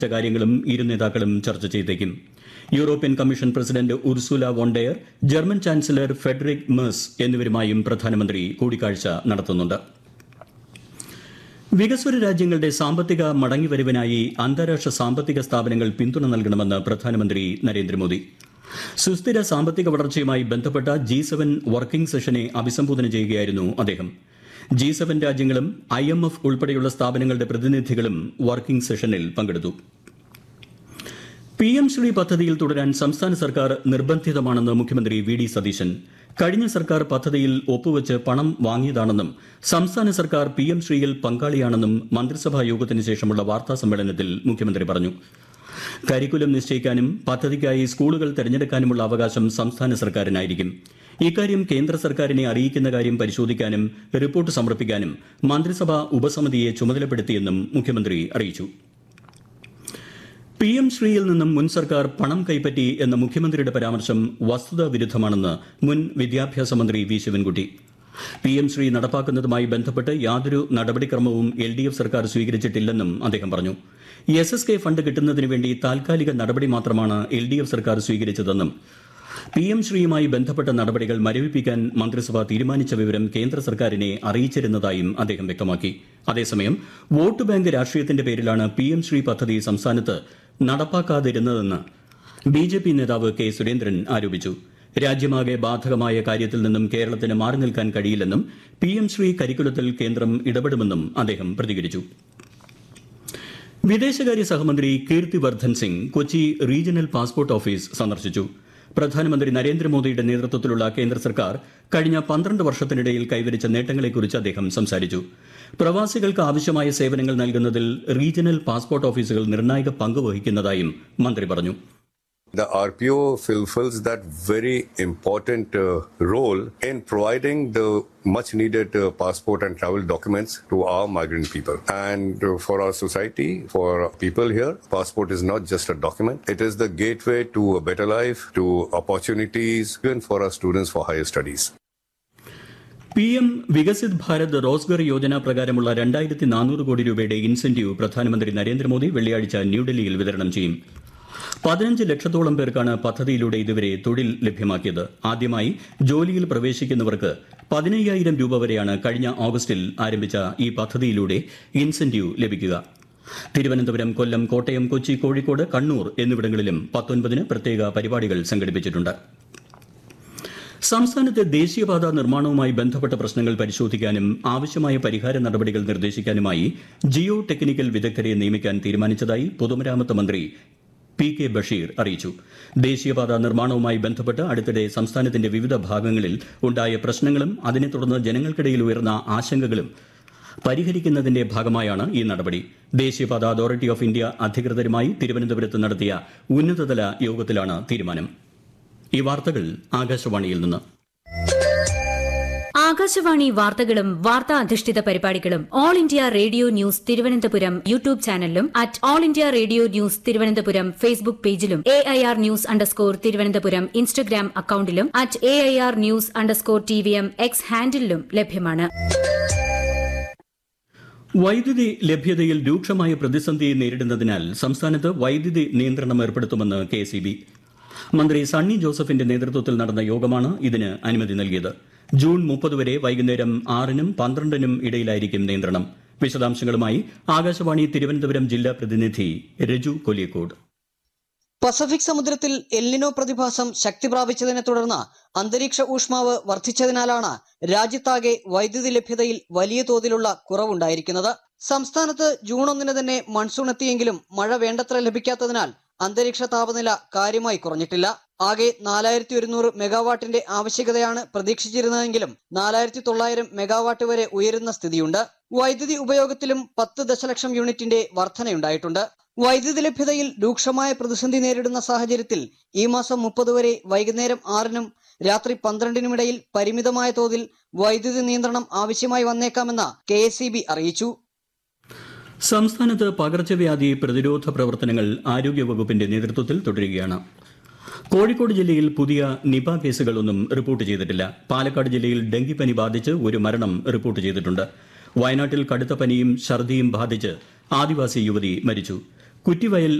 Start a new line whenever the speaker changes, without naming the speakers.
കാര്യങ്ങളും ഇരു നേതാക്കളും ചർച്ച ചെയ്തേക്കും യൂറോപ്യൻ കമ്മീഷൻ പ്രസിഡന്റ് ഉർസുല വോണ്ടയർ ജർമ്മൻ ചാൻസലർ ഫെഡറിക് മേഴ്സ് എന്നിവരുമായും പ്രധാനമന്ത്രി കൂടിക്കാഴ്ച നടത്തുന്നുണ്ട് വികസ്വര രാജ്യങ്ങളുടെ സാമ്പത്തിക മടങ്ങിവരവിനായി അന്താരാഷ്ട്ര സാമ്പത്തിക സ്ഥാപനങ്ങൾ പിന്തുണ നൽകണമെന്ന് പ്രധാനമന്ത്രി നരേന്ദ്രമോദി സുസ്ഥിര സാമ്പത്തിക വളർച്ചയുമായി ബന്ധപ്പെട്ട ജി സെവൻ വർക്കിംഗ് സെഷനെ അഭിസംബോധന ചെയ്യുകയായിരുന്നു അദ്ദേഹം ജി സെവൻ രാജ്യങ്ങളും ഐ എം എഫ് ഉൾപ്പെടെയുള്ള സ്ഥാപനങ്ങളുടെ പ്രതിനിധികളും വർക്കിംഗ് സെഷനിൽ പങ്കെടുത്തു പി എം ശ്രീ പദ്ധതിയിൽ തുടരാൻ സംസ്ഥാന സർക്കാർ നിർബന്ധിതമാണെന്ന് മുഖ്യമന്ത്രി വി ഡി സതീശൻ കഴിഞ്ഞ സർക്കാർ പദ്ധതിയിൽ ഒപ്പുവച്ച് പണം വാങ്ങിയതാണെന്നും സംസ്ഥാന സർക്കാർ പി എം ശ്രീയിൽ പങ്കാളിയാണെന്നും മന്ത്രിസഭാ യോഗത്തിന് ശേഷമുള്ള വാർത്താ സമ്മേളനത്തിൽ മുഖ്യമന്ത്രി പറഞ്ഞു കരിക്കുലം നിശ്ചയിക്കാനും പദ്ധതിക്കായി സ്കൂളുകൾ തെരഞ്ഞെടുക്കാനുമുള്ള അവകാശം സംസ്ഥാന സർക്കാരിനായിരിക്കും ഇക്കാര്യം കേന്ദ്ര സർക്കാരിനെ അറിയിക്കുന്ന കാര്യം പരിശോധിക്കാനും റിപ്പോർട്ട് സമർപ്പിക്കാനും മന്ത്രിസഭാ ഉപസമിതിയെ ചുമതലപ്പെടുത്തിയെന്നും മുഖ്യമന്ത്രി അറിയിച്ചു പി എം ശ്രീയിൽ നിന്നും മുൻ സർക്കാർ പണം കൈപ്പറ്റി എന്ന മുഖ്യമന്ത്രിയുടെ പരാമർശം വസ്തുതാ വിരുദ്ധമാണെന്ന് മുൻ വിദ്യാഭ്യാസ മന്ത്രി V Sivankutty P M Shri നടപ്പാക്കുന്നതുമായി ബന്ധപ്പെട്ട് യാതൊരു നടപടിക്രമവും എൽ ഡി എഫ് സർക്കാർ സ്വീകരിച്ചിട്ടില്ലെന്നും അദ്ദേഹം പറഞ്ഞു എസ് എസ് കെ ഫണ്ട് കിട്ടുന്നതിന് വേണ്ടി താൽക്കാലിക നടപടി മാത്രമാണ് എൽ ഡി എഫ് സർക്കാർ സ്വീകരിച്ചതെന്നും പി എം ശ്രീയുമായി ബന്ധപ്പെട്ട നടപടികൾ മരവിപ്പിക്കാൻ മന്ത്രിസഭ തീരുമാനിച്ച വിവരം കേന്ദ്ര സർക്കാരിനെ അറിയിച്ചിരുന്നതായും അദ്ദേഹം വ്യക്തമാക്കി അതേസമയം വോട്ട് ബാങ്ക് രാഷ്ട്രീയത്തിന്റെ പേരിലാണ് പി എം ശ്രീ പദ്ധതി സംസ്ഥാനത്ത് നടപ്പാക്കാതിരുന്നതെന്ന് ബി ജെ പി നേതാവ് കെ സുരേന്ദ്രൻ ആരോപിച്ചു രാജ്യമാകെ ബാധകമായ കാര്യത്തിൽ നിന്നും കേരളത്തിന് മാറി നിൽക്കാൻ കഴിയില്ലെന്നും പി എം ശ്രീ കരിക്കുലത്തിൽ കേന്ദ്രം ഇടപെടുമെന്നും അദ്ദേഹം പ്രതികരിച്ചു വിദേശകാര്യ സഹമന്ത്രി Kirti Vardhan Singh Kochi regional passport office സന്ദർശിച്ചു പ്രധാനമന്ത്രി നരേന്ദ്രമോദിയുടെ നേതൃത്വത്തിലുള്ള കേന്ദ്ര സർക്കാർ കഴിഞ്ഞ പന്ത്രണ്ട് വർഷത്തിനിടയിൽ കൈവരിച്ച നേട്ടങ്ങളെക്കുറിച്ച് അദ്ദേഹം സംസാരിച്ചു പ്രവാസികൾക്ക് ആവശ്യമായ സേവനങ്ങൾ നൽകുന്നതിൽ റീജിയണൽ പാസ്പോർട്ട് ഓഫീസുകൾ നിർണായക പങ്ക് വഹിക്കുന്നതായും മന്ത്രി പറഞ്ഞു
The RPO fulfills that very important uh, role in providing the much needed uh, passport and travel documents to our migrant people. And uh, for our society, for people here, passport is not just a document. It is the gateway to a better life, to opportunities, even for our students for higher studies.
P M Viksit Bharat Rozgar Yojana പ്രകാരമുള്ള രണ്ടായിരത്തി നാനൂറ് കോടി രൂപയുടെ incentive പ്രധാനമന്ത്രി നരേന്ദ്രമോദി വെള്ളിയാഴ്ച ന്യൂഡൽഹിയിൽ വിതരണം ചെയ്യും പതിനഞ്ച് ലക്ഷത്തോളം പേർക്കാണ് പദ്ധതിയിലൂടെ ഇതുവരെ തൊഴിൽ ലഭ്യമാക്കിയത് ആദ്യമായി ജോലിയിൽ പ്രവേശിക്കുന്നവർക്ക് പതിനയ്യായിരം രൂപ വരെയാണ് കഴിഞ്ഞ ഓഗസ്റ്റിൽ ആരംഭിച്ച ഈ പദ്ധതിയിലൂടെ ഇൻസെന്റീവ് ലഭിക്കുക തിരുവനന്തപുരം കൊല്ലം കോട്ടയം കൊച്ചി കോഴിക്കോട് കണ്ണൂർ എന്നിവിടങ്ങളിലും പത്തൊൻപതിന് പ്രത്യേക പരിപാടികൾ സംഘടിപ്പിച്ചിട്ടുണ്ട് സംസ്ഥാനത്തെ ദേശീയപാത നിർമ്മാണവുമായി ബന്ധപ്പെട്ട പ്രശ്നങ്ങൾ പരിശോധിക്കാനും ആവശ്യമായ പരിഹാര നടപടികൾ നിർദ്ദേശിക്കാനുമായി ജിയോ ടെക്നിക്കൽ വിദഗ്ധരെ നിയമിക്കാൻ തീരുമാനിച്ചതായി പൊതുമരാമത്ത് മന്ത്രി പി കെ ബഷീർ അറിയിച്ചു ദേശീയപാത നിർമ്മാണവുമായി ബന്ധപ്പെട്ട് അടുത്തിടെ സംസ്ഥാനത്തിന്റെ വിവിധ ഭാഗങ്ങളിൽ ഉണ്ടായ പ്രശ്നങ്ങളും അതിനെ തുടർന്ന് ജനങ്ങൾക്കിടയിൽ ഉയർന്ന ആശങ്കകളും പരിഹരിക്കുന്നതിന്റെ ഭാഗമായാണ് ഈ നടപടി ദേശീയപാത അതോറിറ്റി ഓഫ് ഇന്ത്യ അധികൃതരുമായി തിരുവനന്തപുരത്ത് നടത്തിയ ഉന്നതതല യോഗത്തിലാണ് തീരുമാനം ഈ വാർത്തകൾ ആകാശവാണിയിൽ നിന്ന്
ആകാശവാണി വാർത്തകളും വാർത്താ അധിഷ്ഠിത പരിപാടികളും All India Radio news Thiruvananthapuram YouTube ചാനലിലും at All India Radio news Thiruvananthapuram Facebook പേജിലും A I R news underscore Thiruvananthapuram Instagram അക്കൌണ്ടിലും at A I R news underscore T V M X ഹാൻഡിലും ലഭ്യമാണ്
വൈദ്യുതി ലഭ്യതയിൽ രൂക്ഷമായ പ്രതിസന്ധി നേരിടുന്നതിനാൽ സംസ്ഥാനത്ത് വൈദ്യുതി നിയന്ത്രണം ഏർപ്പെടുത്തുമെന്ന് കെ സി ബി മന്ത്രി സണ്ണി ജോസഫിന്റെ നേതൃത്വത്തിൽ നടന്ന യോഗമാണ് ഇതിന് അനുമതി നൽകിയത് ജൂൺ മുപ്പത് വരെ വൈകുന്നേരം ആറിനും പന്ത്രണ്ടിനും ഇടയിലായിരിക്കും നിയന്ത്രണം വിശദാംശങ്ങളുമായി ആകാശവാണി തിരുവനന്തപുരം ജില്ലാ പ്രതിനിധി രജു കൊലിയക്കോട്
പസഫിക് സമുദ്രത്തിൽ എല്ലിനോ പ്രതിഭാസം ശക്തി പ്രാപിച്ചതിനെ തുടർന്ന് അന്തരീക്ഷ ഊഷ്മാവ് വർദ്ധിച്ചതിനാലാണ് രാജ്യത്താകെ വൈദ്യുതി ലഭ്യതയിൽ വലിയ തോതിലുള്ള കുറവുണ്ടായിരിക്കുന്നത് സംസ്ഥാനത്ത് ജൂൺ ഒന്നിന് തന്നെ മൺസൂൺ എത്തിയെങ്കിലും മഴ വേണ്ടത്ര ലഭിക്കാത്തതിനാൽ അന്തരീക്ഷ താപനില കാര്യമായി കുറഞ്ഞിട്ടില്ല ആകെ നാലായിരത്തി ഒരുന്നൂറ് മെഗാവാട്ടിന്റെ ആവശ്യകതയാണ് പ്രതീക്ഷിച്ചിരുന്നതെങ്കിലും നാലായിരത്തി തൊള്ളായിരം മെഗാവാട്ട് വരെ ഉയരുന്ന സ്ഥിതിയുണ്ട് വൈദ്യുതി ഉപയോഗത്തിലും പത്ത് ദശലക്ഷം യൂണിറ്റിന്റെ വർധനയുണ്ടായിട്ടുണ്ട് വൈദ്യുതി ലഭ്യതയിൽ രൂക്ഷമായ പ്രതിസന്ധി നേരിടുന്ന സാഹചര്യത്തിൽ ഈ മാസം മുപ്പത് വരെ വൈകുന്നേരം ആറിനും രാത്രി പന്ത്രണ്ടിനുമിടയിൽ പരിമിതമായ തോതിൽ വൈദ്യുതി നിയന്ത്രണം ആവശ്യമായി വന്നേക്കാമെന്ന് കെ അറിയിച്ചു
സംസ്ഥാനത്ത് പകർച്ചവ്യാധി പ്രതിരോധ പ്രവർത്തനങ്ങൾ ആരോഗ്യവകുപ്പിന്റെ നേതൃത്വത്തിൽ തുടരുകയാണ് കോഴിക്കോട് ജില്ലയിൽ പുതിയ നിപ കേസുകളൊന്നും റിപ്പോർട്ട് ചെയ്തിട്ടില്ല പാലക്കാട് ജില്ലയിൽ ഡെങ്കിപ്പനി ബാധിച്ച് ഒരു മരണം റിപ്പോർട്ട് ചെയ്തിട്ടുണ്ട് വയനാട്ടിൽ കടുത്ത പനിയും ഛർദിയും ബാധിച്ച് ആദിവാസി യുവതി മരിച്ചു കുറ്റിവയൽ